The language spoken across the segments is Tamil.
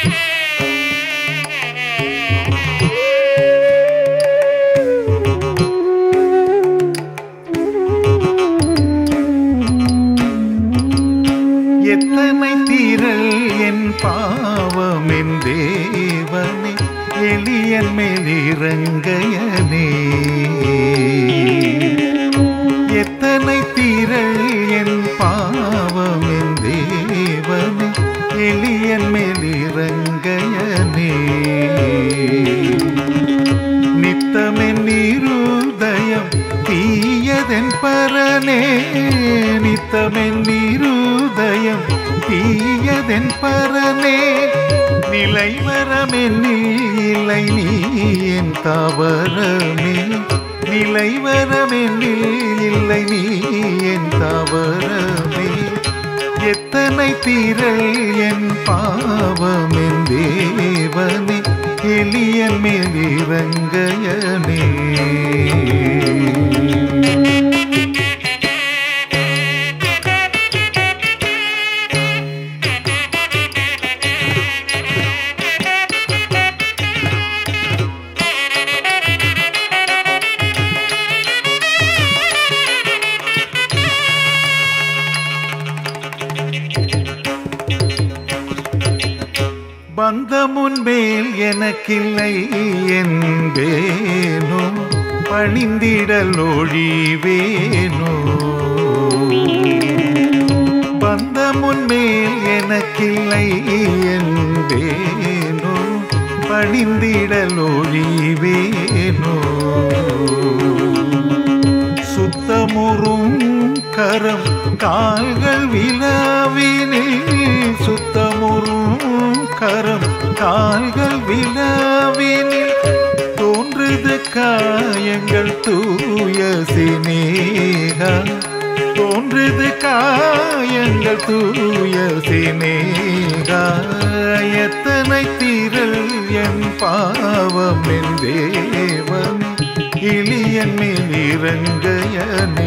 எத்தனை தீரல் என் பாவம் என் தேவனே எளியன் மேலிறங்கையனே எத்தனை தீரல் என் பாவம் என் தேவனே எளியன் மேலிறங்கையனே நித்தமென் நீருதயம் தீயதென் பரனே நித்தமென் நீருதயம் தீயதென் பரனே நிலை வரமென்னில் இல்லை நீ என் தவறமே நிலை வரமென்னில் இல்லை நீ என் தவறமே எத்தனை தீரல் என் பாவம் என் தேவனே எளியன் மேல் இறங்கையனே பந்தமுன் மேல் எனக்கில்லை என்பேனோ பணிந்திடல் ஒழிவேனோ பந்தமுன் மேல் எனக்கில்லை என்பேனோ பணிந்திடல் ஒழிவேனோ சுத்தமுறும் கரம் கால்கள் விழாவினில் சுத்தமுறும் கரம் கால்கள் விழாவினில் தோன்றுது காயங்கள் தூய சினேகா தோன்றுது காயங்கள் தூய சினேகா எத்தனை தீரல் என் பாவம் என் தேவன் இளியன் மேல் இறங்கையனே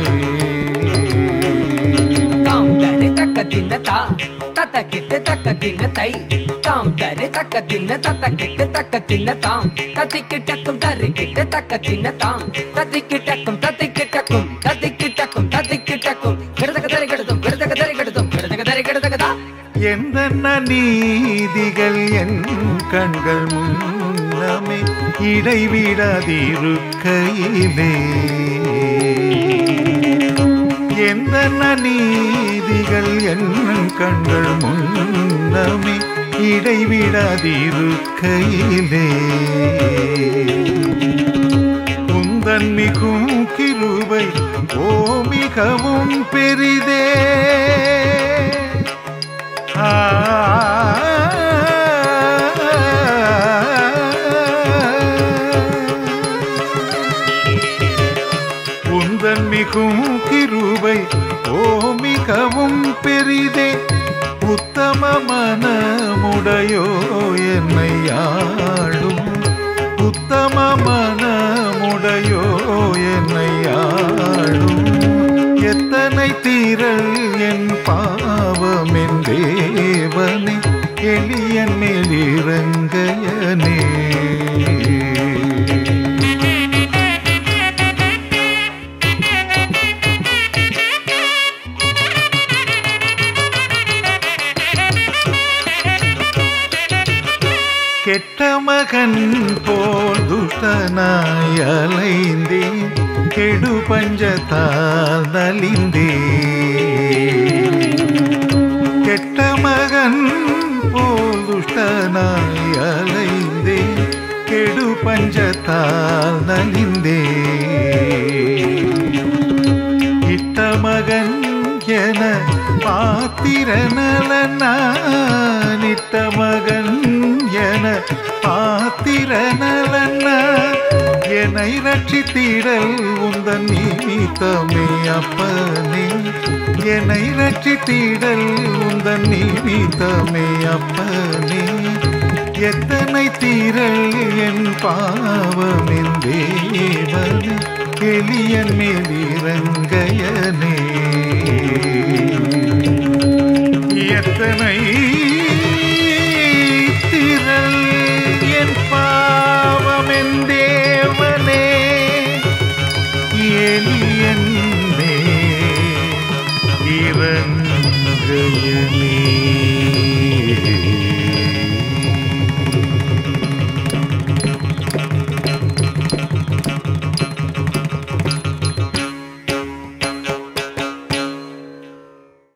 தாம் தரு தக்க தின்ன தா தத்த கிட்டு தக்க தின்ன தை தாம் தரு தக்க தின்ன தத்த கிட்டு தக்க தின்ன தாம் தத்தி கிட்டக்கும் தரு கிட்டு தக்க தின்ன தாம் தத்தி கிட்டக்கும் தத்தி கிட்டக்கும் தத்தி கிட்டக்கும் தத்தி கிட்டக்கும் கிடதக தரி கிடதும் கிடதக தரி கிடதும் கிடதக தரி கிடதகதா எந்தென்ன நீதிகள் என் கண்கள் முன்னமே இடைவிடாதிருக்கையிலே எந்தென்ன நீதிகள் என் கண்கள் முன்னமே இடைவிடாதிருக்கையிலே உந்தன் மிகும் கிருபை ஓ மிகவும் பெரிதே ஆ உந்தன் மிகும் கிருபை ஓ மிகவும் பெரிதே உத்தம மனமுடையோ என்னை ஆளும் உத்தம மனமுடையோ என்னை ஆளும் எத்தனை தீரல் என் பாவம் என் தேவனே எளியன் மேல் இறங்கையனே கெட்ட மகன் போல் துஷ்டனாய் அலைந்தேன் கெடு பஞ்சத்தால் நலிந்தே கெட்ட மகன் போல் துஷ்டனாய் அலைந்தேன் கெடு பஞ்சத்தால் நலிந்தே இட்ட மகன் என பாத்திர நலனான் இட்ட மகன் என பாத்திர நலனா என்னை ரட்சித்திடல் உந்தன் நிமித்தமே அப்பனே என்னை ரட்சித்திடல் உந்தன் நிமித்தமே அப்பனே எத்தனை தீரல் என் பாவம் என் தேவன் எளியன் மேல் இறங்கையனே எத்தனை உதயனே